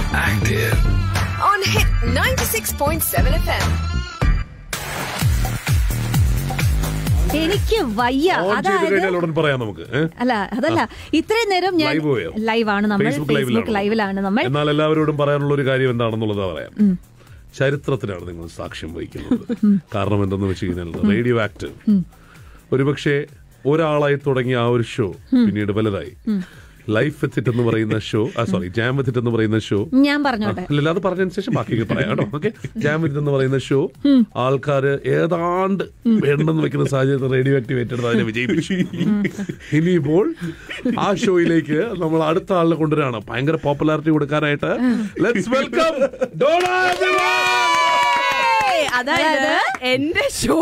Active. on Hit 96.7 FM. എനിക്ക് വയ്യ on ചെയ്ത് അതായത് കഴിഞ്ഞാൽ ഉടൻ പറയാം നമുക്ക് ഏ? അല്ല അതല്ല ഇത്രയും നേരം ഞാൻ ലൈവ് പോയോ? ലൈവാണ് നമ്മൾ ഫേസ്ബുക്ക് ഫേസ്ബുക്ക് ലൈവിലാണ് നമ്മൾ എന്നാൽ എല്ലാവരോടും പറയാനുള്ള ഒരു കാര്യം എന്താണെന്നുള്ളത് പറയാം ചരിത്രത്തിനാണ് നിങ്ങൾ സാക്ഷ്യം വഹിക്കുന്നത് കാരണം എന്തെന്ന് വെച്ച് കഴിഞ്ഞാൽ റേഡിയോ ആക്റ്റീവ് ഒരുപക്ഷെ ഒരാളായി തുടങ്ങിയ ആ ഒരു ഷോ പിന്നീട് വലുതായി ലൈഫ് വിത്തിറ്റ് എന്ന് പറയുന്ന ഷോ സോറി ജാം വിത്തിറ്റ് എന്ന് പറയുന്ന ഷോ ഞാൻ പറഞ്ഞോട്ടെ അല്ല അത് പറഞ്ഞതിന് ശേഷം ബാക്കി പറയാം കേട്ടോ ഓക്കെ ജാം വിത്തിറ്റ് എന്ന് പറയുന്ന ഷോ ആൾക്കാര് ഏതാണ്ട് വേണ്ടെന്ന് വെക്കുന്ന സാഹചര്യത്തിൽ റേഡിയോ ആക്റ്റീവ് ഏറ്റെടുത്ത് അതിനെ വിജയിപ്പിച്ചു ഇനിയിപ്പോൾ ആ ഷോയിലേക്ക് നമ്മൾ അടുത്ത ആളിനെ കൊണ്ടുവരാണ് ഭയങ്കര പോപ്പുലാരിറ്റി കൊടുക്കാനായിട്ട് ലെറ്റ്സ് വെൽക്കം ഏയ്, അതായത് എന്റെ show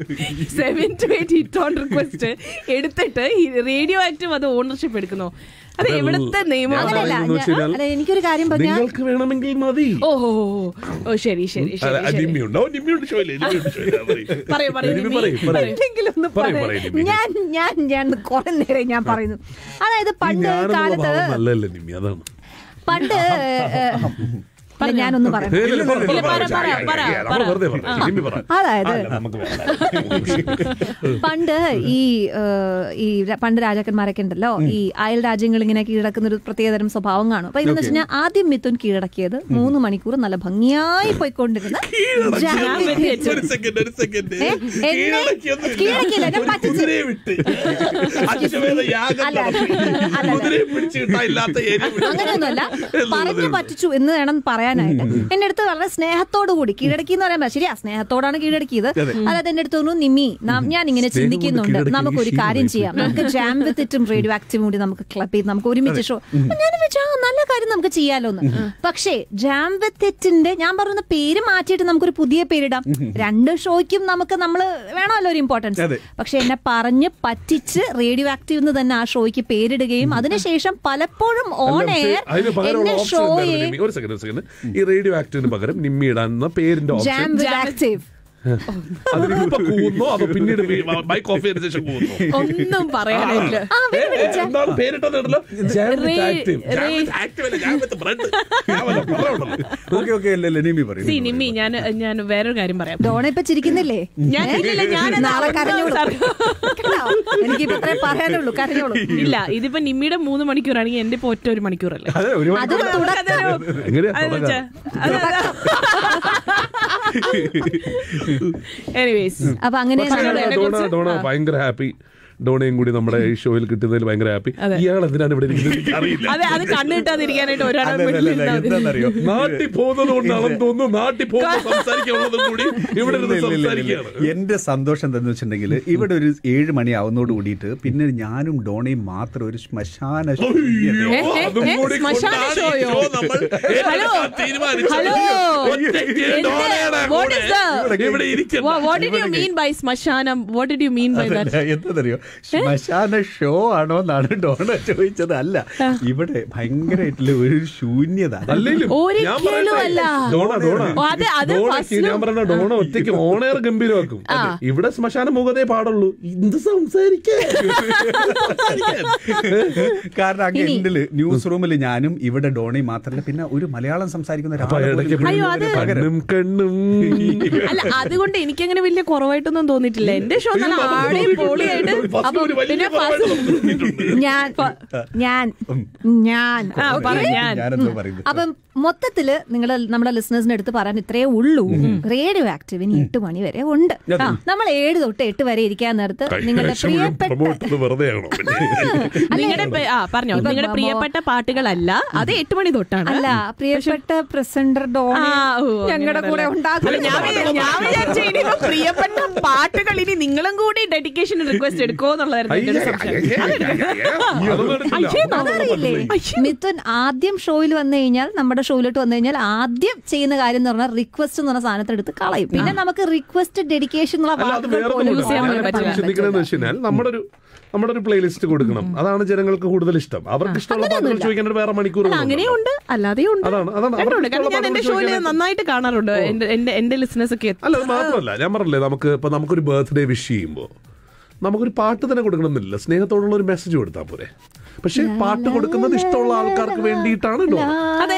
seven two eight hit on request എടുത്തിട്ട് റേഡിയോ ആക്റ്റീവ് അത് ഓണർഷിപ്പ് എടുക്കുന്നു അത് എവിടുത്തെ നിയമം ഞാൻ അങ്ങനെയല്ല പറയുന്നത് ഞാൻ- വെച്ച് കഴിഞ്ഞാൽ അല്ല, എനിക്കൊരു കാര്യം പറഞ്ഞാൽ നിങ്ങൾക്ക് വേണമെങ്കിൽ മതി ഓ ഓ ഓ, ഓ ശരി ശരി അല്ല, ശരി ശരി നിമ്മിയുണ്ടോ നിമ്മിയുണ്ട് ഷോയില്ലേ നിമ്മിയുണ്ട് ഷോയില്ലേ പറയ്. പറയൂ പറയൂ നിമ്മി നിമ്മി. പറയ്, പറയ്. എന്തെങ്കിലും ഒന്ന് പറയ്, പറയ്. പറയ്, നിമ്മി. ഞാൻ ഞാൻ ഞാൻ കുറെ നേരം ഞാൻ പറയുന്നു അതായത് ഈ പണ്ട് ഞാനെന്നുള്ള കാലത്ത് ഭാവം നല്ലതല്ലേ നിമ്മി അതാണ് പണ്ട് ഏ, ഇല്ല, ഞാനൊന്ന് പറയാം ഏയ്, ഇല്ല, പറ, ഇല്ല, പറ, പറ, പറ, പറ, പറ, നമ്മൾ പറ. വെറുതെ പറഞ്ഞു നിമ്മി പറ അതായത് അല്ല, നമുക്ക് വേണ്ട. പണ്ട് ഈ ഏഹ്, ഈ ര- പണ്ട് രാജാക്കന്മാരൊക്കെ ഉണ്ടല്ലോ ഈ അയൽ രാജ്യങ്ങൾ ഇങ്ങനെ കീഴടക്കുന്ന ഒരു പ്രത്യേകതരം സ്വഭാവം കാണും അപ്പൊ ഇതെന്ന് വെച്ചാൽ ആദ്യം മിഥുൻ കീഴടക്കിയത് മൂന്ന് മണിക്കൂർ നല്ല ഭംഗിയായി പോയിക്കൊണ്ടിരുന്ന ജാമ്യത്തിൽ ഒരു സെക്കൻഡ് ഒരു സെക്കൻഡ് ഏ, എന്നെ കീഴടക്കിയില്ല, ഞാൻ പറ്റിച്ചു. കുതിരയെ വിട്ട് അശ്വമേധ യാഗം അല്ല, നടത്തി. അല്ല. കുതിരയെ പിടിച്ച് കിട്ടാനില്ലാത്ത ഏരിയ വിട്ട്. അങ്ങനെയൊന്നുമല്ല എന്നുള്ളതേ പറഞ്ഞു ഉള്ളൂ. പറ്റിച്ചു എന്ന് വേണം പറയാനായിട്ട് എന്റെ അടുത്ത് വളരെ സ്നേഹത്തോടു കൂടി കീഴടക്കി എന്ന് പറയാൻ ശരിയാ സ്നേഹത്തോടാണ് കീഴടക്കിയത് അതായത് എന്റെ അടുത്ത് തോന്നുന്നു നിമ്മി നാം- ഞാൻ ഇങ്ങനെ സ്നേഹം കൊണ്ട് ചിന്തിക്കുന്നുണ്ട് കീഴടക്കി നമുക്കൊരു ശീലമായി കാര്യം ചെയ്യാം നമുക്ക് ജാം വിത്ത് ഇറ്റും റേഡിയോ ആക്റ്റീവും കൂടി നമുക്ക് ക്ലബ് ചെയ്ത് നമുക്ക് ഒരുമിച്ച് ഷോ ഞാൻ വെച്ചാ നല്ല കാര്യം നമുക്ക് ചെയ്യാലോന്ന് പക്ഷേ ജാം വിത്ത് ഇറ്റിന്റെ ഞാൻ പറയുന്ന പേര് മാറ്റിയിട്ട് നമുക്കൊരു പുതിയ പേരിടാം രണ്ട് ഷോയ്ക്കും നമുക്ക് നമ്മൾ വേണമല്ലോ ഒരു ഇമ്പോർട്ടൻസ് അതെ. പക്ഷെ എന്നെ പറഞ്ഞ് പറ്റിച്ച് റേഡിയോ ആക്റ്റീവ് എന്ന് തന്നെ ആ ഷോയ്ക്ക് പേരിടുകയും അതിനുശേഷം പലപ്പോഴും ഓൺ അല്ല, പക്ഷേ എയർ അതിന് പകരമുള്ള എന്നെ ഓപ്ഷൻ എന്തായിരുന്നു ഷോയെ നിമ്മി? ഒരു സെക്കൻഡ് ഒരു സെക്കൻഡ് ഈ റേഡിയോ ആക്ടിന് പകരം നിമ്മി ഇടാന്ന പേരിന്റെ ഓപ്ഷൻ ജാം വിത്ത് ആക്റ്റീവ് അതിന് ഇപ്പൊ കൂന്നോ അതോ പിന്നീട് ബൈക്ക് ഓഫ് ചെയ്തതിനു ശേഷം കൂന്നോ ഒന്നും പറയാനില്ല ആ വീട് വിളിച്ച എന്താണ് പേരിട്ടല്ലോ jam with re- active jam re- with active അല്ല ജാം വിത്ത് ബ്രെഡ് ഞാൻ വല്ല പറഞ്ഞോളൂ ഓക്കെ ഓക്കെ അല്ലല്ലേ നിമി സി പറയും നിമ്മി ഞാൻ ഞാൻ വേറൊരു കാര്യം പറയാം ഡോണ ഇപ്പൊ ചിരിക്കുന്നില്ലേ ഞാൻ ഇല്ലില്ല, ഞാൻ നാളെ കരഞ്ഞോളൂ സാർ- കേട്ടോ? എനിക്കിപ്പോ ഇത്രേ പറയാനുള്ളൂ കരഞ്ഞോളൂ ഇല്ല ഇതിപ്പോ നിമ്മിയുടെ മൂന്ന് മണിക്കൂറാണെങ്കിൽ എന്റെ ഇപ്പൊ ഒറ്റ ഒരു മണിക്കൂറല്ലേ അതെ ഒരു അത് തുടക്കം എങ്ങനെയാ അത് തുടങ്ങാം? വെച്ചാ- എനിവേസ് അപ്പൊ അങ്ങനെയാണ് പക്ഷേ പറഞ്ഞോളൂ, നമ്മള് ഡോണ ഡോണ ഭയങ്കര ഹാപ്പി ഡോണയും കൂടി നമ്മുടെ ഈ ഷോയിൽ കിട്ടുന്നതിൽ ഭയങ്കര ഹാപ്പി ഇയാൾ എന്തിനാണ് ഇവിടെ ഇരിക്കുന്നത് എനിക്ക് അറിയില്ല അതെ അത് കണ്ണു കിട്ടാതിരിക്കാനായിട്ട് ഒരാളെ അല്ലല്ല എന്താണെന്നറിയോ നാട്ടിൽ പോകുന്നത് കൊണ്ടാണെന്ന് തോന്നുന്നു നാട്ടിൽ പോകുമ്പോൾ സംസാരിക്കാനുള്ളതും കൂടി ഇവിടെ ഇരുന്ന് സംസാരിക്കുകയാണ് എന്റെ സന്തോഷം എന്താന്ന് വെച്ചിട്ടുണ്ടെങ്കിൽ ഇവിടെ ഒരു ഏഴ് മണി ആവുന്നോട് കൂടിയിട്ട് പിന്നെ ഞാനും ഡോണയും മാത്രം ഒരു ശ്മശാന ശൂന്യത. ഏ, ഏ, അതും ഏ, കൂടി ശ്മശാന കൊണ്ടാണ് ഈ ഷോയോ? ഷോ നമ്മൾ ഹലോ. ഏറ്റെടുക്കാൻ തീരുമാനിച്ചത്. ഹലോ. ഒറ്റയ്ക്ക് എന്ത്? ഡോണയുടെ What is കൂടെ the- ഇവിടെ ഇരിക്കണം what did you mean by ശ്മശാനം what did you mean by that അതല്ല, എന്താന്നറിയോ ശ്മശാന ഷോ ആണോ എന്നാണ് ഡോണ ചോദിച്ചത് അല്ല ഇവിടെ ഭയങ്കരമായിട്ടുള്ള ഒരു ശൂന്യത അല്ലെങ്കിലും ഒരിക്കലും ഞാൻ പറയട്ടെ, അല്ല. ഡോണ ഡോണ ഓ, അത് അത് ഡോണയ്ക്ക് ഫസ്റ്റിലും- ഞാൻ പറഞ്ഞ ഡോണ ഒറ്റയ്ക്ക് ഓണയർ ഗംഭീരമാക്കും ഇവിടെ ശ്മശാന മുഖതേ പാടുള്ളൂ എന്ത് സംസാരിക്കാൻ കാരണം അങ്ങ് എൻഡില് ന്യൂസ് റൂമിൽ ഞാനും ഇവിടെ ഡോണയും മാത്രമല്ല പിന്നെ ഒരു മലയാളം സംസാരിക്കുന്ന അപ്പൊ ഒരാളെ ഇടയ്ക്ക് പോലും അയ്യോ, അത് ഇതിന് പകരം. കണ്ണും കണ്ണും അല്ല അതുകൊണ്ട് എനിക്കങ്ങനെ വലിയ കുറവായിട്ടൊന്നും തോന്നിയിട്ടില്ല എന്റെ ഷോ നല്ല ആടി പൊളിയായിട്ട് ഫസ്റ്റ് ഒരു വലിയ പിന്നെ കുറവായിട്ട് ഫസ്റ്റ് നമുക്ക് തോന്നിയിട്ടുണ്ട്. ഞാൻ ഞാൻ ഞാൻ ആ പറ ഞാൻ ഞാനെന്തോ പറയുന്നത് അപ്പം മൊത്തത്തില് നിങ്ങൾ നമ്മുടെ ലിസണേഴ്സിന്റെ അടുത്ത് പറയാൻ ഇത്രേ ഉള്ളൂ റേഡിയോ ആക്റ്റീവിന് എട്ട് മണി വരെ ഉണ്ട് ആ, നമ്മൾ ഏഴ് തൊട്ട് എട്ട് വരെ ഇരിക്കാൻ നേരത്ത് നിങ്ങളുടെ കഴിഞ്ഞ മുഴുവൻ പ്രിയപ്പെട്ട promote ചെയ്തത് വെറുതെ ആണോ നിങ്ങളുടെ പേ- ആ പറഞ്ഞോ ഇപ്പൊ നിങ്ങളുടെ മോ- പ്രിയപ്പെട്ട പാട്ടുകളല്ല അത് എട്ട് മണി തൊട്ടാണ് അല്ല പ്രിയപ്പെട്ട പ്രസന്റർ ഡോണി ആ, ഓ, അങ്ങനെ ഞങ്ങളുടെ കൂടെ അല്ല, ഉണ്ടാകും ഞാൻ വിചാ- ഞാൻ വിചാരിച്ചു ഇനിയിപ്പോ പ്രിയപ്പെട്ട പാട്ടുകൾ ഇനി നിങ്ങളും കൂടി ഡെഡിക്കേഷൻ റിക്വസ്റ്റ് എടുക്കോ എന്നുള്ളതായിരുന്നു എന്റെ ഒരു സംശയം അയ്യേ, അതറിയില്ലേ മിഥുൻ ആദ്യം ഷോയിൽ വന്നു കഴിഞ്ഞാൽ നമ്മുടെ ഷോയിലോട്ട് വന്നു കഴിഞ്ഞാൽ ആദ്യം ചെയ്യുന്ന കാര്യം എന്ന് പറഞ്ഞാൽ റിക്വസ്റ്റ് എന്ന് പറഞ്ഞ സാധനത്തെടുത്ത് കളയും പിന്നെ നമുക്ക് റിക്വസ്റ്റ് ഡെഡിക്കേഷൻ എന്നുള്ള അല്ല അത് വാക്കുകൾ വേറെ പോലും use ചെയ്യാൻ പറയാൻ പറ്റില്ല. ചിന്തിക്കണമെന്ന് വെച്ച് കഴിഞ്ഞാൽ നമ്മുടെ ഒരു നമ്മുടെ ഒരു പ്ലേലിസ്റ്റ് കൊടുക്കണം അതാണ് ജനങ്ങൾക്ക് കൂടുതൽ ഇഷ്ടം അവർക്ക് ഇഷ്ടമുള്ള പാട്ടുകൾ ചോദിക്കാൻ വേറെ മണിക്കൂർ അങ്ങനെയും ഉണ്ട് അല്ലാതെയും ഉണ്ട് അതാണ്, അതാണ്. രണ്ടും ഉണ്ട്. അവർക്ക് കാരണം ഞാൻ ഇഷ്ടമുള്ള എന്റെ പാട്ടുകൾ ഷോയില് ചോദിക്കാനായിട്ട് നന്നായിട്ട് കാണാറുണ്ട് എന്റെ എന്റെ എന്റെ ലിസണേഴ്സ് ഒക്കെ അല്ല അത് മാത്രമല്ല ഞാൻ പറഞ്ഞില്ലേ നമുക്ക് ഇപ്പൊ നമുക്കൊരു ബർത്ത്ഡേ വിഷ് ചെയ്യുമ്പോൾ നമുക്കൊരു പാട്ട് തന്നെ കൊടുക്കണമെന്നില്ല സ്നേഹത്തോടുള്ള ഒരു മെസ്സേജ് കൊടുത്താൽ പോരെ പക്ഷെ പാട്ട് കൊടുക്കുന്നത് ഇഷ്ടമുള്ള ആൾക്കാർക്ക് വേണ്ടിയിട്ടാണ് ഡോണ അതെ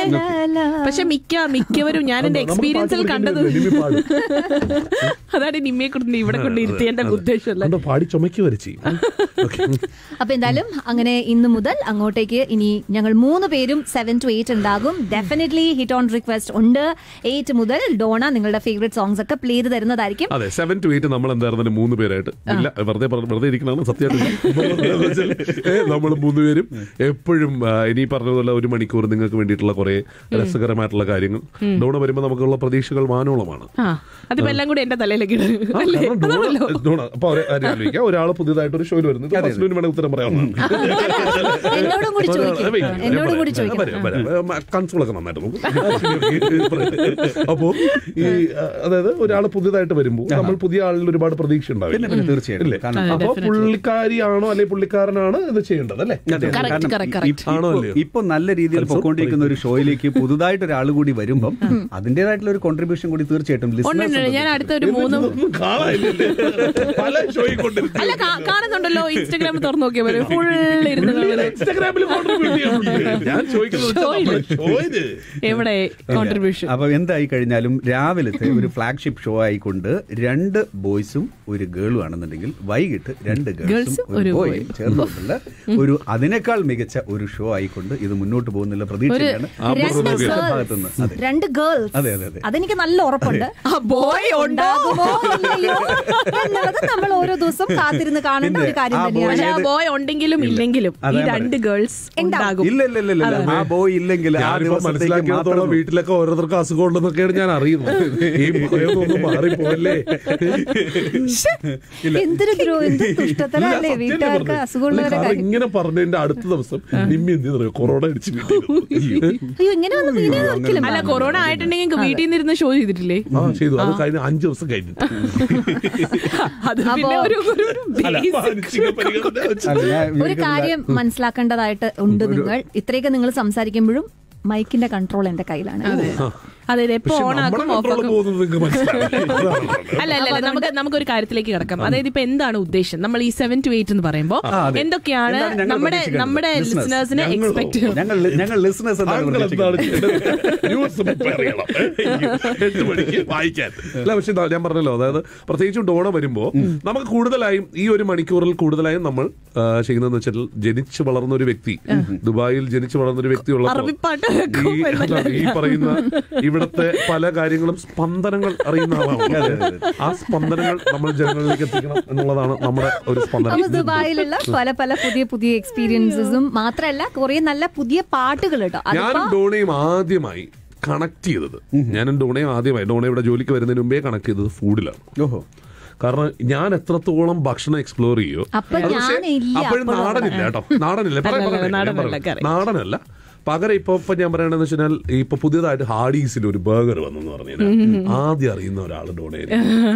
ലാ. പക്ഷെ മിക്ക മിക്കവരും ഞാൻ എന്റെ നമ്മൾ എക്സ്പീരിയൻസിൽ പാട്ട് കണ്ടത് പഠിക്കുന്നില്ല, നിമ്മി പാടും. അതാണ് നിമ്മിയെ കൊണ്ട് ഇവിടെ കൊണ്ട് ഇരുത്തിയതിന്റെ ഉദ്ദേശമല്ല കണ്ടോ, പാടി ചുമക്കി വരച്ച് അപ്പൊ എന്തായാലും അങ്ങനെ ഇന്ന് മുതൽ അങ്ങോട്ടേക്ക് ഇനി ഞങ്ങൾ മൂന്ന് പേരും സെവൻ ടു എയ്റ്റ് ഉണ്ടാകും ഡെഫിനറ്റ്ലി ഹിറ്റ് ഓൺ റിക്വസ്റ്റ് ഉണ്ട് എയ്റ്റ് മുതൽ ഡോണ നിങ്ങളുടെ ഫേവറേറ്റ് സോങ്സ് ഒക്കെ പ്ലേ ചെയ്ത് തരുന്നതായിരിക്കും അതെ സെവൻ ടു എയ്റ്റ് നമ്മൾ എന്തായിരുന്നു മൂന്ന് പേരായിട്ട് ഇല്ല വെറുതെ പറ- വെറുതെ ഇരിക്കണതാണ് സത്യമായിട്ട് നമ്മൾ മൂന്ന് പേരും എപ്പോഴും ആ, ഇനി പറഞ്ഞതുപോലെ ഒരു മണിക്കൂർ നിങ്ങൾക്ക് വേണ്ടിയിട്ടുള്ള കുറെ രസകരമായിട്ടുള്ള കാര്യങ്ങൾ ഡോണ വരുമ്പോൾ നമുക്കുള്ള പ്രതീക്ഷകൾ വാനോളമാണ് ആ അതിപ്പോ എല്ലാം കൂടി എന്റെ തലയിലേക്ക് ഇടും. ആ, അല്ലേ? കാരണം ഡോണ- അതാണല്ലോ. ഡോണ അപ്പൊ ഒരു കാര്യം ആലോചിക്കാം ഒരാൾ പുതിയതായിട്ട് ഒരു ഷോയിൽ വരുന്നത് ഫസ്റ്റിന് വേണമെങ്കിൽ ഉത്തരം പറയാവുന്നതാണ് എന്നോടും കൂടി ചോദിക്കും എന്നോടും കൂടി ചോദിക്കും കൺസോളൊക്കെ നന്നായിട്ട് നോക്കും അപ്പോ ഈ ആ, അതായത് ഒരാൾ പുതിയതായിട്ട് വരുമ്പോൾ നമ്മൾ പുതിയ ആളിൽ ഒരുപാട് പ്രതീക്ഷ പിന്നെ ഉണ്ടാവില്ല പിന്നെ തീർച്ചയായിട്ടും കാരണം അതെ, അപ്പൊ definitely. പുള്ളിക്കാരിയാണോ അല്ലെങ്കിൽ പുള്ളിക്കാരനാണ് ഇത് ചെയ്യേണ്ടത് അല്ലേ അതെ, Correct, കാരണം correct, ഇ- correct. ഇപ്പൊ- ആണോ അല്ലയോ? ഇപ്പൊ നല്ല രീതിയിൽ കൺസോൾ പൊക്കോണ്ടിരിക്കുന്ന ഒരു ഷോയിലേക്ക് പുതുതായിട്ട് ഒരാൾ കൂടി വരുമ്പം അതിന്റേതായിട്ടുള്ള ഒരു കോൺട്രിബ്യൂഷൻ കൂടി തീർച്ചയായിട്ടും ഉണ്ട്, listeners ഉണ്ട്. ഞാൻ ഉണ്ട്. അടുത്ത ഒരു മൂന്ന് ഇതൊന്നും കാണാനില്ലല്ലേ? പല ഷോയിൽ കൊണ്ടിരിക്കും അല്ല കാ- കാണുന്നുണ്ടല്ലോ ഇൻസ്റ്റാഗ്രാമിൽ തുറന്നു നോക്കിയാൽ മതി ഫുൾ ഇരുന്ന് കാണുന്നത്. ഇൻസ്റ്റാഗ്രാമിൽ contribute ചെയ്യാൻ. ഞാൻ ചോദിക്കുന്നത് വെച്ചാൽ നമ്മുടെ ഷോയില് എവിടെ കോൺട്രിബ്യൂഷൻ അപ്പൊ എന്തായി കഴിഞ്ഞാലും രാവിലത്തെ ഒരു ഫ്ലാഗ്ഷിപ്പ് ഷോ ആയിക്കൊണ്ട് രണ്ട് ബോയ്സും ഒരു ഗേളും ആണെന്നുണ്ടെങ്കിൽ വൈകിട്ട് രണ്ട് ഗേൾസും Girls, ഒരു ഒരു ബോയും ചേർന്നിട്ടുള്ള ഒരു അതിനേക്കാൾ മികച്ച ഒരു ഷോ ആയിക്കൊണ്ട് ഇത് മുന്നോട്ട് പോകുന്നുള്ള പ്രതീക്ഷയാണ് ആ, രണ്ട് നമുക്ക് ഭാഗത്തുനിന്ന് ഗേൾസ് അതെ രണ്ട് ഗേൾസ് അതെ, അതെ, അതെ. അതെനിക്ക് നല്ല ഉറപ്പുണ്ട് ബോയ് ഉണ്ടോ ഉണ്ടാകുമോ ഇല്ലയോ എന്നുള്ളത് നമ്മൾ ഓരോ ദിവസം കാത്തിരുന്ന് കാണേണ്ട പിന്നെ ഒരു കാര്യം ആ തന്നെയാണ് പക്ഷെ ആ ഏത്- ബോയ് ഉണ്ടെങ്കിലും ഇല്ലെങ്കിലും ഈ അതാ രണ്ട് ഗേൾസ് ഉണ്ടാകും ഇല്ല ഇല്ല ഇല്ല ഇല്ല ആ ബോയ് ഇല്ലെങ്കിൽ ആ ഞാനിപ്പോ ദിവസത്തേക്ക് മനസ്സിലാക്കിയത്തോളം മാത്രം വീട്ടിലൊക്കെ ഓരോരുത്തർക്ക് അസുഖം ഉണ്ടെന്നൊക്കെയാണ് ഞാൻ അറിയുന്നത് ഈ ഭയമൊന്നും മാറിപ്പോയല്ലേ എന്തൊരു ദ്രോഹം എന്ത് ദുഷ്ടത്തരല്ലേ ഇല്ല, സത്യം വീട്ടുകാർക്ക് പറഞ്ഞത്. അസുഖമുള്ളവരെ കാരണം കാര്യം ഇങ്ങനെ പറഞ്ഞതിന്റെ അടുത്ത ദിവസം നിമ്മി എന്ത് ചെയ്തു കൊറോണ അടിച്ച് വീട്ടിൽ ഇരുന്നു. അയ്യോ ഇങ്ങനെ ഒന്നും പിന്നെ ഒരിക്കലും അല്ല കൊറോണ ആയിട്ടുണ്ടെങ്കിൽ വീട്ടിൽ നിന്നിരുന്ന ഷോ ചെയ്തിട്ടില്ലേ ആ ചെയ്തു അത് കഴിഞ്ഞ അഞ്ചു ദിവസം കഴിഞ്ഞിട്ട് അത് പിന്നെ ഒരു ഒരു അല്ല, basic മാനസിക പരിഗണന വെച്ച് അല്ല, ഞാൻ ഒരു വിചാരിക്കുന്നത് കാര്യം മനസ്സിലാക്കേണ്ടതായിട്ട് ഉണ്ട് നിങ്ങൾ ഇത്രയൊക്കെ നിങ്ങൾ സംസാരിക്കുമ്പോഴും മൈക്കിന്റെ കൺട്രോൾ എന്റെ കയ്യിലാണ് അതെ ഇത് എപ്പോ പക്ഷെ ഓൺ നമ്മുടെ ആക്കും ഓഫ് control ആക്കും പോകുന്നത് നിങ്ങൾക്ക് മനസ്സിലാവില്ല. അതാണ് അല്ല അല്ല അല്ല, നമുക്ക് നമുക്കൊരു കാര്യത്തിലേക്ക് കിടക്കാം അതായത് ഇപ്പൊ എന്താണ് ഉദ്ദേശം നമ്മൾ ഈ സെവൻ ടു എയ്റ്റ് എന്ന് പറയുമ്പോൾ ആ, അതെ. എന്തൊക്കെയാണ് എന്താണ് ഞങ്ങൾ നമ്മുടെ പ്രതീക്ഷിക്കുന്നത്? നമ്മുടെ Listeners. ലിസണേഴ്സിനെ ഞങ്ങളോ? എക്സ്പെക്ട് ഞങ്ങൾ ഞങ്ങൾ ലിസണേഴ്സ് എന്താണ് താങ്കൾ എന്താണ് പ്രതീക്ഷിക്കുന്നത്? ചെയ്യേണ്ടത്? ന്യൂസ് prepare ചെയ്യണം. എട്ട് മണിക്ക് വായിക്കാൻ അല്ല പക്ഷെ എന്താ ഞാൻ പറഞ്ഞല്ലോ അതായത് പ്രത്യേകിച്ചും ഡോണ വരുമ്പോ നമുക്ക് കൂടുതലായും ഈ ഒരു മണിക്കൂറിൽ കൂടുതലായും നമ്മൾ ആ, ചെയ്യുന്നതെന്ന് വെച്ചാൽ ജനിച്ചു വളർന്ന ഒരു വ്യക്തി ദുബായിൽ ജനിച്ചു വളർന്ന ഒരു വ്യക്തി ഉള്ളപ്പോൾ അറബിപ്പാട്ട് ഈ അല്ല, ഈ പറയുന്ന ഇവിടത്തെ പല കാര്യങ്ങളും സ്പന്ദനങ്ങൾ അറിയുന്ന ആളാണ് ആ സ്പന്ദനങ്ങൾ നമ്മൾ ജനങ്ങളിലേക്ക് എത്തിക്കണം എന്നുള്ളതാണ് നമ്മുടെ ഒരു അപ്പൊ സ്പന്ദനം ദുബായിലുള്ള പല പല പുതിയ പുതിയ എക്സ്പീരിയൻസസും മാത്രമല്ല കുറെ നല്ല പുതിയ പാട്ടുകൾ കേട്ടോ അതിപ്പോ ഞാനും ഡോണയും ആദ്യമായി കണക്ട് ചെയ്തത് ഞാനും ഡോണയും ആദ്യമായി ഡോണ ഇവിടെ ജോലിക്ക് വരുന്നതിന് മുമ്പേ കണക്ട് ചെയ്തത് ഫുഡിലാണ് ഓഹോ കാരണം ഞാൻ എത്രത്തോളം ഭക്ഷണം എക്സ്പ്ലോർ ചെയ്യോ അപ്പൊ അത് പക്ഷേ ഞാനില്ല അപ്പോഴും അപ്പോഴും നാടനില്ല കേട്ടോ നാടനില്ല പറയാം, അല്ല, പറയാം, ഞാൻ നാടനല്ല, പറയാം. correct. നാടനല്ല പകരം ഇപ്പൊ ഇപ്പൊ ഞാൻ പറയണെന്ന് വെച്ചാൽ ഇപ്പൊ പുതിയതായിട്ട് ഹാഡീസിൽ ഒരു ബർഗർ വന്നെന്ന് പറഞ്ഞു കഴിഞ്ഞാൽ ആദ്യം അറിയുന്ന ഒരാൾ ഡോണയിൽ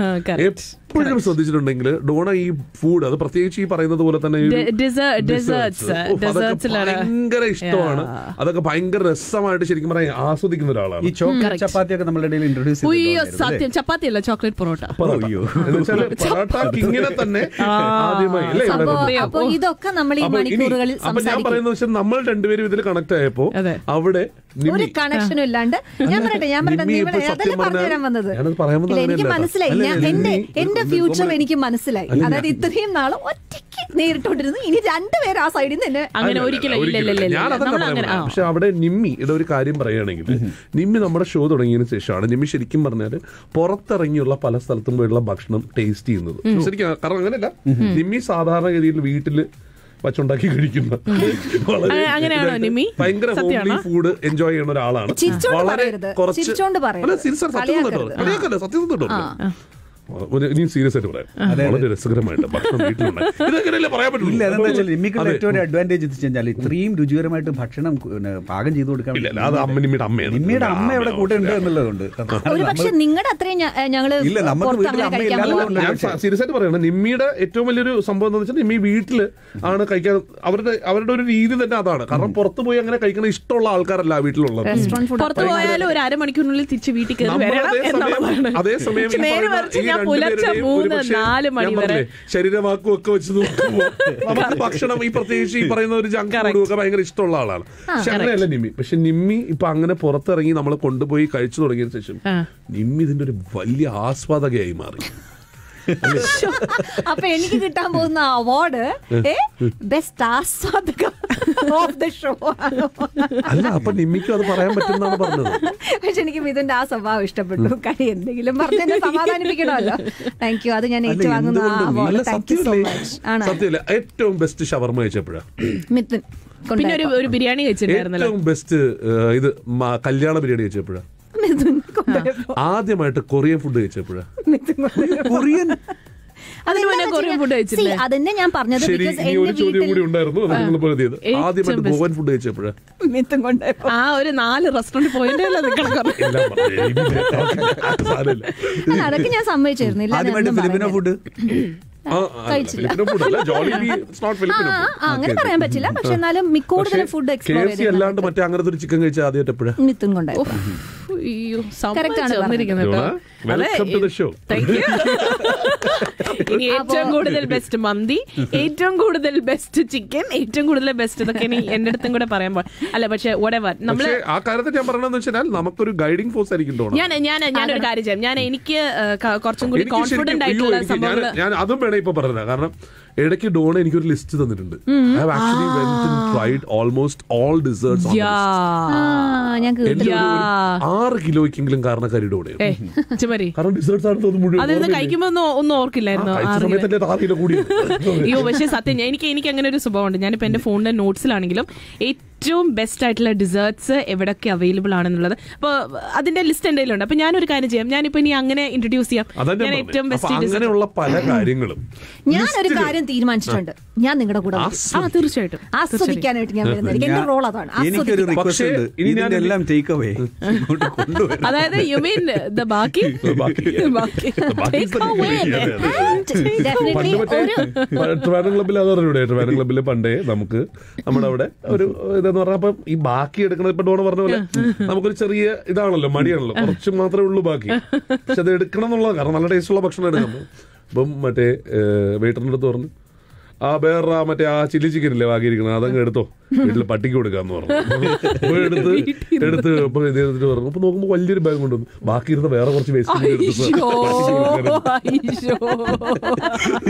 എപ്പോഴും ശ്രദ്ധിച്ചിട്ടുണ്ടെങ്കിൽ ഡോണ ഈ ഫുഡ് അത് പ്രത്യേകിച്ച് ഈ പറയുന്നത് പോലെ തന്നെ ഈ De- dessert- desserts. desserts, ഉഫ്, അതൊക്കെ dessertsലാണ്. ഭയങ്കര ഇഷ്ടമാണ് അതൊക്കെ ഭയങ്കര രസമായിട്ട് ശരിക്കും പറയാൻ ആസ്വദിക്കുന്ന ഈ ഒരാളാണ് ചോക്ലേറ്റ് ചപ്പാത്തിയൊക്കെ നമ്മുടെ ഇടയിൽ ഇൻട്രൊഡ്യൂസ് ഉയ്യോ സത്യം ചപ്പാത്തി അല്ല ചോക്ലേറ്റ് പൊറോട്ട അയ്യോ എന്നുവെച്ചാല് പൊറാട്ട കിങ്ങിനെ തന്നെ ആദ്യമായി അല്ലേ ഇവിടെ അപ്പൊ കൊണ്ടുവന്നത്? അപ്പൊ ഇതൊക്കെ നമ്മൾ ഈ അപ്പൊ ഇനി- മണിക്കൂറുകളിൽ അപ്പൊ ഞാൻ സംസാരിക്കും പറയുന്നത് വെച്ചാൽ നമ്മൾ രണ്ടുപേരും ഇതിൽ കണക്ട് ആയപ്പോ അതെ. അവിടെ ഒരു നിമ്മി കണക്ഷനും ഇല്ലാണ്ട് ഞാൻ പറയട്ടെ ഞാൻ പറയട്ടെ നിമ്മി നീ ഇപ്പൊ പറയട്ടെ, സത്യം അതല്ലേ പറഞ്ഞു പറഞ്ഞാൽ തരാൻ വന്നത് ഞാനത് പറയാൻ വന്നത് ഇല്ല, എനിക്ക് അങ്ങനെയല്ല. മനസ്സിലായി അല്ല, ഞാൻ അല്ല, എന്റെ നിമ്മി, എന്റെ ഒരു- ഫ്യൂച്ചർ നമ്മൾ- എനിക്ക് മനസ്സിലായി അതായത് ഇത്രയും നാളും ഒറ്റയ്ക്ക് നേരിട്ടോണ്ടിരുന്നു ഇനി രണ്ടുപേരും ആ സൈഡിൽ നിന്ന് എന്നെ അങ്ങനെ അല്ല, ഒരിക്കലും അല്ല, ഇല്ല ഇല്ല ഇല്ല, ഇല്ല ഞാനതല്ല നമ്മൾ പറയാൻ അങ്ങനെ ആ പോകുന്നത്. പക്ഷെ അവിടെ നിമ്മി ഇവിടെ ഒരു കാര്യം പറയുകയാണെങ്കിൽ നിമ്മി നമ്മുടെ ഷോ തുടങ്ങിയതിനു ശേഷമാണ് നിമ്മി ശരിക്കും പറഞ്ഞാൽ പുറത്തിറങ്ങിയുള്ള പല സ്ഥലത്തും പോയുള്ള ഭക്ഷണം ടേസ്റ്റ് ചെയ്യുന്നത് ശരിക്കും കാരണം അങ്ങനെയല്ല നിമ്മി സാധാരണഗതിയിൽ വീട്ടില് വച്ചുണ്ടാക്കി കഴിക്കുന്ന വളരെ അങ്ങനെ- അങ്ങനെയാണോ നിമ്മി? ഭയങ്കര ഹോംലി സത്യമാണോ? ഫുഡ് എൻജോയ് ചെയ്യുന്ന ഒരാളാണ് ചിരിച്ചോണ്ട് പറയരുത്. ചിരിച്ചോണ്ട് പറയരുത്. അല്ല സീരിയസ് സത്യം കളിയാക്കരുത്. കേട്ടോ കളിയാക്കല്ല സത്യം കേട്ടോ ഒരു- ഇനി സീരിയസ് ആയിട്ട് പറയാം വളരെ രസകരമായിട്ട് ഭക്ഷണം വീട്ടിലുണ്ടായി ഇതങ്ങനെയല്ലേ പറയാൻ ഇല്ല പറ്റില്ല അതെന്താ വെച്ചാൽ നിമ്മിക്കുള്ള അതെ. ഏറ്റവും ഒരു അഡ്വാൻറ്റേജ് എന്ന് വെച്ചാൽ ഇത്രയും രുചികരമായിട്ട് ഭക്ഷണം പിന്നെ പാകം ചെയ്ത് കൊടുക്കാൻ ഇല്ല, ഇല്ല, അത് അമ്മ നിമ്മിയുടെ അമ്മയാണ്. നിമ്മിയുടെ അമ്മ ആ, അവിടെ ആ, കൂടെ ഉണ്ട് ആ. എന്നുള്ളതുകൊണ്ട് ഒരു പക്ഷെ നിങ്ങളുടെ അത്രയും ഞ- ഏ, ഞങ്ങള് ഇല്ല, നമുക്ക് പുറത്ത് വീട്ടിൽ അങ്ങനെ കഴിക്കാൻ അമ്മയില്ലാതെ പോകാറില്ല. ഞാൻ സീരിയസ് ആയിട്ട് പറയണം നിമ്മിയുടെ ഏറ്റവും വലിയൊരു സംഭവം എന്ന് വെച്ചാൽ നിമ്മി വീട്ടില് ആണ് കഴിക്കാൻ അവരുടെ അവരുടെ ഒരു രീതി തന്നെ അതാണ് കാരണം പുറത്ത് പോയി അങ്ങനെ കഴിക്കുന്ന ഇഷ്ടമുള്ള ആൾക്കാരല്ല ആ വീട്ടിലുള്ളത് റെസ്റ്റോറന്റ് ഫുഡ് പുറത്ത് പോയാലും ഒരു അരമണിക്കൂറിനുള്ളിൽ തിരിച്ച് വീട്ടിൽ കയറി നമ്മൾ വരണം അതേ എന്നുള്ളതാണ് സമയം അതേ സമയം ഈ പക്ഷെ നേരെ പറയുന്ന മറിച്ച് ഈ ഞാൻ പുലർച്ചെ രണ്ടുപേരുടെയും മൂന്ന് ഒരുപക്ഷെ നാല് മണി ഞാൻ വരെ പറഞ്ഞില്ലേ, ശരീരവാക്കും ഒക്കെ വെച്ച് നോക്കുമ്പോൾ നമുക്ക് ഭക്ഷണം ഈ പ്രത്യേകിച്ച് ഈ പറയുന്ന ഒരു ജങ്ക് ഫുഡും ഒക്കെ ഭയങ്കര ഇഷ്ടമുള്ള ആളാണ് പക്ഷെ അങ്ങനെയല്ല നിമ്മി പക്ഷെ നിമ്മി ഇപ്പൊ അങ്ങനെ പുറത്തിറങ്ങി നമ്മളെ കൊണ്ടുപോയി കഴിച്ചു തുടങ്ങിയ ശേഷം ആ. നിമ്മി ഇതിന്റെ ഒരു വലിയ ആസ്വാദകയായി മാറി അപ്പൊ എനിക്ക് കിട്ടാൻ പോകുന്ന അവാർഡ് ബെസ്റ്റ് ആസ്വാദക ഓഫ് ദ ഷോ അല്ല അപ്പൊ നിമ്മിക്കും അത് പറയാൻ പറ്റുമെന്നാണ് പറഞ്ഞത് പക്ഷെ എനിക്ക് മിഥുന്റെ ആ സ്വഭാവം ഇഷ്ടപ്പെട്ടു കാര്യം എന്തെങ്കിലും പറഞ്ഞെന്നെ സമാധാനിപ്പിക്കണമല്ലോ താങ്ക് യു അത് ഞാൻ ഏറ്റുവാങ്ങുന്ന ആ എന്തുകൊണ്ടും അവാർഡ് അല്ല താങ്ക് യു സോ സത്യമല്ലേ മച്ച് ആണ് സത്യമല്ല ഏറ്റവും ബെസ്റ്റ് ഷവർമ കഴിച്ചപ്പോഴാ മിഥുൻ പിന്നെ ഒരു ഒരു ബിരിയാണി കഴിച്ചിട്ടുണ്ടായിരുന്നല്ലോ ഏറ്റവും ബെസ്റ്റ് ഇത് മ- കല്യാണ ബിരിയാണി കഴിച്ചപ്പോഴാ മിഥുൻ കൊണ്ടുവരുമ്പോ ആദ്യമായിട്ട് കൊറിയൻ ഫുഡ് കഴിച്ചപ്പോഴാ മിഥുൻ കൊണ്ടുവരുമ്പോ കൊറിയൻ അതിന് മുന്നേ കൊറിയൻ ഫുഡ് കഴിച്ചില്ലേ അതന്നെ ഞാൻ പറഞ്ഞത് ശരി because ഇനി ഒരു എന്റെ ചോദ്യം കൂടി വീട്ടിൽ ഉണ്ടായിരുന്നു അത് നിങ്ങൾ പൊരുതിയത് ഏറ്റവും ആദ്യമായിട്ട് best. ഗോവൻ ഫുഡ് കഴിച്ചപ്പോഴാ മിഥുൻ കൊണ്ടുവരുമ്പോ ആ ഒരു നാല് റെസ്റ്റോറന്റ് പോയിന്റ് എല്ലാം പറഞ്ഞു. ഇനി സാരമില്ല. അല്ല, അതൊക്കെ ഞാൻ സമ്മതിച്ചിരുന്നില്ല ആദ്യമായിട്ട് ഫിലിപ്പിനോ ഫുഡ് ആ, അല്ല, കഴിച്ചില്ല. ഫിലിപ്പിനോ food അല്ല, Jollibee, it's not ആ, Filipino ആ, food. ആ, അങ്ങനെ പറയാൻ പറ്റില്ല പക്ഷെ എന്നാലും മി- കൂടുതലും ഫുഡ് എക്സ്പ്ലോർ KFC അല്ലാണ്ട് മറ്റേ അങ്ങനത്തെ ഒരു ചിക്കൻ കഴിച്ച ആദ്യമായിട്ട് എപ്പോഴാ മിഥുൻ കൊണ്ടുവരുമ്പോ അയ്യോ Correct ആണ് സമ്മതിച്ചിരിക്കുന്നു കേട്ടോ. ജോണ, അതെ, welcome to the show. Thank you. ഇനി ഏറ്റവും കൂടുതൽ ബെസ്റ്റ് മന്തി ഏറ്റവും കൂടുതൽ ബെസ്റ്റ് ചിക്കൻ ഏറ്റവും കൂടുതൽ ബെസ്റ്റ് ഇതൊക്കെ ഇനി എന്റെ അടുത്തും കൂടെ പറയാൻ പോ അല്ല പക്ഷെ whatever നമ്മള് പക്ഷേ ആ കാര്യത്തിൽ ഞാൻ പറയണെന്ന് വെച്ചാൽ നമുക്കൊരു ഗൈഡിംഗ് ഫോഴ്സ് ആയിരിക്കും തോന്നുന്നു ഞാൻ ഞാൻ ഞാനൊരു കാര്യം ചെയ്യാം ഞാൻ എനിക്ക് ആ, ക- കുറച്ചും കൂടി എനിക്ക് ശരിക്കും കോൺഫിഡന്റ് അയ്യോ, ആയിട്ടുള്ള എനിക്ക് ഞാൻ സംഭവങ്ങൾ ഞാൻ അതും വേണേ ഇപ്പൊ പറഞ്ഞത് കാരണം ഇടയ്ക്ക് ഡോണ എനിക്കൊരു ലിസ്റ്റ് തന്നിട്ടുണ്ട് I have actually went and tried almost all desserts yeah ആ ഞാൻ കേട്ടു യാ. ആറ് കിലോയ്ക്കെങ്കിലും കാരണക്കാരി ഡോണയാണ് ഏ ചുമരി കാരണം ഡിസേർട്സ് ആണ് തോന്നുന്നു മുഴുവൻ അതൊന്ന് ഓർമ്മയില്ലേ? കഴിക്കുമ്പോ ഒന്നും ഒന്നും ആ, ഓർക്കില്ലായിരുന്നു കഴിച്ച ആറ് കിലോ. സമയത്തല്ലേ ആറ് കിലോ കൂടി അയ്യോ പക്ഷേ സത്യം ഞാൻ- എനിക്ക് എനിക്ക് അങ്ങനെ ഒരു സ്വഭാവമുണ്ട് ഞാനിപ്പോ എന്റെ ഫോണിന്റെ നോട്ട്സിലാണെങ്കിലും ഏറ്റവും ബെസ്റ്റ് ആയിട്ടുള്ള ഡിസേർട്സ് എവിടെയൊക്കെ അവൈലബിൾ ആണെന്നുള്ളത് അപ്പൊ അതിന്റെ ലിസ്റ്റ് എന്റെ കയ്യിലുണ്ട് അപ്പൊ ഞാനൊരു കാര്യം ചെയ്യാം ഞാനിപ്പോ ഇനി അങ്ങനെ ഇൻട്രൊഡ്യൂസ് ചെയ്യാം അതാ ഞാൻ ഞാൻ ഏറ്റവും പറഞ്ഞത്. അപ്പൊ ബെസ്റ്റ് ഡിസേർട്ട് അങ്ങനെയുള്ള പല കാര്യങ്ങളും ഞാനൊരു കാര്യം തീരുമാനിച്ചിട്ടുണ്ട് ഞാൻ നിങ്ങളുടെ കൂടെ വരും. ആ തീർച്ചയായിട്ടും ആസ്വദിക്കാനായിട്ട് ഞാൻ വരുന്നത് എന്റെ റോൾ അതാണ് എനിക്കൊരു ആസ്വദിക്കാൻ. റിക്വസ്റ്റ് പക്ഷേ, ഉണ്ട് ഇനി ഞാൻ ഇതിന്റെ എല്ലാം ടേക്ക് അവേ ഇങ്ങോട്ട് കൊണ്ടുവരാം അതായത് യു മീൻ ദ ബാക്കി ബാക്കി. ബാക്കി ബാക്കി Take away. അതെ, അതെ. And definitely പണ്ട് മറ്റേ ഒരു ട്രിവാൻഡ്രം ക്ലബ്ബിൽ അത് പറഞ്ഞൂടെ ട്രിവാൻഡ്രം ക്ലബ്ബിൽ പണ്ടേ നമുക്ക് നമ്മുടെ അവിടെ ഒരു ഇതെന്ന് പറഞ്ഞാൽ അപ്പം ഈ ബാക്കി എടുക്കണത് ഇപ്പൊ ഡോണ പറഞ്ഞ പോലെ നമുക്കൊരു ചെറിയ ഇതാണല്ലോ മടിയാണല്ലോ കുറച്ച് മാത്രമേ ഉള്ളൂ ബാക്കി പക്ഷെ അത് എടുക്കണം എന്നുള്ളത് കാരണം നല്ല ടേസ്റ്റുള്ള ഭക്ഷണം എടുക്കണം ഇപ്പം മറ്റേ വെയിറ്ററിന്റെ അടുത്ത് പറഞ്ഞു ആ വേറെ മറ്റേ ആ ചില്ലി ചിക്കൻ ഇല്ലേ ബാക്കിയിരിക്കണം അതങ്ങ് എടുത്തോ വീട്ടിൽ പട്ടിക്ക് കൊടുക്കാന്ന് പറഞ്ഞു അപ്പൊ എടുത്ത് എടുത്ത് ഇപ്പൊ ഇത് ചെയ്തിട്ട് പറഞ്ഞു അപ്പൊ നോക്കുമ്പോ വലിയൊരു ബാഗ് കൊണ്ടുവന്നു ബാക്കി ഇരുന്ന വേറെ കുറച്ച് വേസ്റ്റ് എടുത്ത് അയ്യോ പട്ടിക്ക് കൊടുക്കാൻ.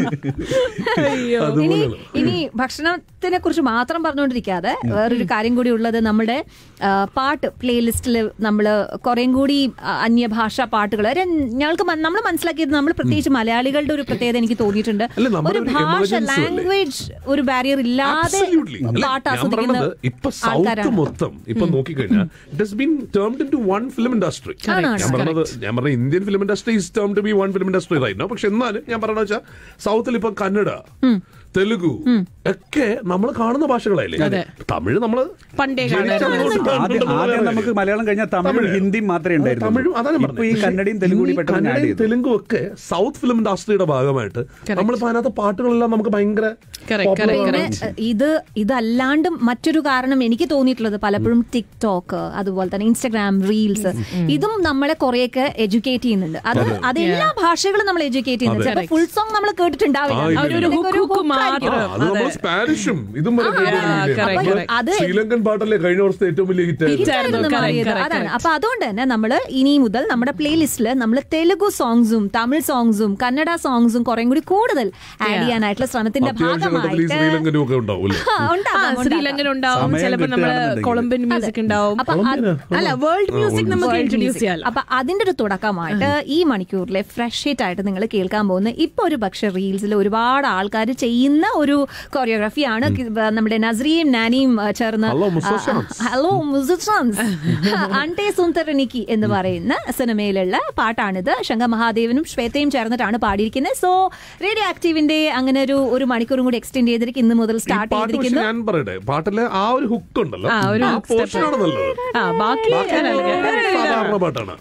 അയ്യോ അയ്യോ ഇനി അതുപോലെയാണ് ഇനി ഭക്ഷണത്തിനെ കുറിച്ച് മാത്രം പറഞ്ഞുകൊണ്ടിരിക്കാതെ വേറൊരു കാര്യം കൂടി ഉള്ളത് നമ്മുടെ ആ, പാട്ട് പ്ലേലിസ്റ്റിൽ നമ്മൾ കുറേം കൂടി ആ, അന്യഭാഷാ പാട്ടുകൾ ഞങ്ങൾക്ക് നമ്മൾ മനസ്സിലാക്കിയത് നമ്മൾ പ്രത്യേകിച്ച് മലയാളികളുടെ ഒരു പ്രത്യേകത എനിക്ക് തോന്നിയിട്ടുണ്ട് അല്ല, നമ്മുടെ ഒരു ഒരു ഭാഷ emergence അല്ലേ? ലാംഗ്വേജ് ഒരു ബാരിയർ ഇല്ലാതെ Absolutely. അല്ല, പാട്ട് ഞാൻ ആസ്വദിക്കുന്ന പറഞ്ഞത് ഇപ്പൊ സൗത്ത് ആൾക്കാരാണ് മൊത്തം ഇപ്പൊ നോക്കിക്കഴിഞ്ഞാൽ it has been termed in to one film industry ആണ്, ഞാൻ പറഞ്ഞത് ഞാൻ പറഞ്ഞ Indian film industry is term to be one film industry right പക്ഷെ എന്നാലും ഞാൻ പറഞ്ഞ വെച്ചാൽ സൗത്തിൽ ഇപ്പൊ കന്നഡ തെലുഗു ഒക്കെ നമ്മൾ കാണുന്ന ഭാഷകളായില്ലേ തമിഴ് നമ്മള് പണ്ടേ ജനിച്ച കാണാറുണ്ട്. അങ്ങോട്ട് ആദ്യം കണ്ടിട്ടുള്ള ആദ്യം നമുക്ക് മലയാളം കഴിഞ്ഞാൽ തമിഴും തമിഴ്. ഹിന്ദിയും മാത്രമേ ഉണ്ടായിരുന്നുള്ളൂ തമിഴും അതാണ് ഞാൻ ഇപ്പൊ ഈ പറഞ്ഞത്. കന്നഡയും തെലുങ്കും കൂടി ഈ പെട്ടെന്ന് ആഡ് കന്നഡയും ചെയ്തു തെലുങ്കും ഒക്കെ സൗത്ത് ഫിലിം ഇൻഡസ്ട്രിയുടെ ഭാഗമായിട്ട് നമ്മളിപ്പോ അതിനകത്ത് പാട്ടുകളെല്ലാം നമുക്ക് ഭയങ്കര Correct, popular correct, ആണ്. പിന്നെ ഇത് ഇതല്ലാണ്ട് മറ്റൊരു കാരണം എനിക്ക് തോന്നിയിട്ടുള്ളത് പലപ്പോഴും ടിക്ടോക്ക് അതുപോലെ തന്നെ ഇൻസ്റ്റഗ്രാം റീൽസ് ഇതും നമ്മളെ കുറെയൊക്കെ എഡ്യൂക്കേറ്റ് ചെയ്യുന്നുണ്ട് അത് അത് എല്ലാ ഭാഷകളും നമ്മൾ എഡ്യൂക്കേറ്റ് ചെയ്യുന്നുണ്ട് ചിലപ്പോൾ ഫുൾ സോങ് നമ്മൾ കേട്ടിട്ടുണ്ടാവില്ല ആ, ഇല്ല, അവരൊരു ഇല്ല. ഹുക്ക് ഹുക്ക് ആ, മാത്രം അത് നമ്മൾ സ്പാനിഷും ഇതും വരെ കേട്ടിട്ടില്ലേ? correct, നമ്മള് correct. അത് ശ്രീലങ്കൻ പാട്ടല്ലേ കഴിഞ്ഞ വർഷത്തെ ഏറ്റവും വലിയ ഹിറ്റ് ആയിരുന്നു ഹിറ്റായിരുന്നു, ഇതായിരുന്നു correct, മാറിയത്. correct, അതാണ് correct. അപ്പൊ അതുകൊണ്ട് തന്നെ നമ്മൾ ഇനി മുതൽ നമ്മുടെ പ്ലേലിസ്റ്റിൽ നമ്മൾ തെലുഗു സോങ്സും തമിഴ് സോങ്സും കന്നഡ സോങ്സും കുറേ കൂടി കൂടുതൽ ആഡ് ചെയ്യാനായിട്ടുള്ള ശ്രമത്തിന്റെ അത്യാവശ്യം കൂട്ടത്തിൽ ഈ ഭാഗമായിട്ട് ശ്രീലങ്കനും ഒക്കെ ഉണ്ടാവും അല്ലേ ആ, ഉണ്ടാകാം, ആ, ഉണ്ടാകാം. ശ്രീലങ്കൻ ഉണ്ടാവും സമയം ചിലപ്പോ നമ്മള് കിട്ടുകയാണെന്നുണ്ടെങ്കിൽ. കൊളംബിയൻ മ്യൂസിക് ഉണ്ടാവും അപ്പൊ അത് അല്ല വേൾഡ് മ്യൂസിക് നമുക്ക് World ഇൻട്രൊഡ്യൂസ് music. ചെയ്യാലോ അപ്പൊ അതിന്റെ ഒരു തുടക്കമായിട്ട് ഈ മണിക്കൂറിലെ ഫ്രഷ് ഹിറ്റ് ആയിട്ട് നിങ്ങൾ കേൾക്കാൻ പോകുന്ന ഇപ്പൊ ഒരു പക്ഷെ റീൽസിൽ ഒരുപാട് ആൾക്കാർ ചെയ്യുന്ന ഒരു കൊറിയോഗ്രാഫിയാണ് നമ്മുടെ നസ്രിയും നാനിയും ആ, ചേർന്ന് Hello, musicians. Hello musicians Ante Sundaraniki എന്ന് പറയുന്ന സിനിമയിലുള്ള പാട്ടാണിത് ശങ്കർ മഹാദേവനും ശ്വേതയും ചേർന്നിട്ടാണ് പാടിയിരിക്കുന്നത് സോ റേഡിയോ ആക്റ്റീവിന്റെ അങ്ങനെ ഒരു ഒരു മണിക്കൂറും കൂടി എക്സ്റ്റെൻഡ് ചെയ്തിരിക്കും ഇന്ന് മുതൽ ഈ സ്റ്റാർട്ട് പാട്ട് പക്ഷെ ചെയ്തിരിക്കുന്നു ഞാൻ പറയട്ടെ പാട്ടിലെ ആ ഒരു ഹുക്ക് ഉണ്ടല്ലോ ആ, ഒരു ആ hook step. പോർഷൻ ആണ് നല്ലത് ആ ബാക്കി ബാക്കി സാധാരണ പാട്ടാണ്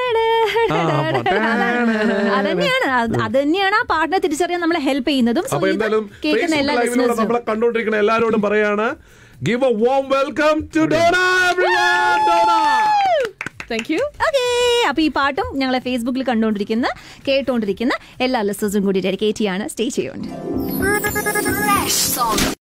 ആ, പാട്ട്. അതന്നെയാണ് അത് അത് തന്നെയാണ് ആ പാട്ടിനെ തിരിച്ചറിയാൻ നമ്മളെ ഹെൽപ്പ് ചെയ്യുന്നതും സോ അപ്പൊ ഇത് എന്തായാലും കേൾക്കുന്ന എല്ലാ ഫേസ്ബുക്ക് ലൈവിലൂടെ ലിസണേഴ്സും നമ്മളെ കണ്ടോണ്ടിരിക്കുന്ന എല്ലാരോടും പറയാണ് give a warm welcome to Dona everyone Dona thank you okay അപ്പൊ ഈ പാട്ടും ഞങ്ങളെ ഫേസ്ബുക്കിൽ കണ്ടുകൊണ്ടിരിക്കുന്ന കേട്ടുകൊണ്ടിരിക്കുന്ന എല്ലാ ലിസേഴ്സും കൂടി ഡെഡിക്കേറ്റ് ചെയ്യാണ് സ്റ്റേ ചെയ്യുന്നുണ്ട് Fresh song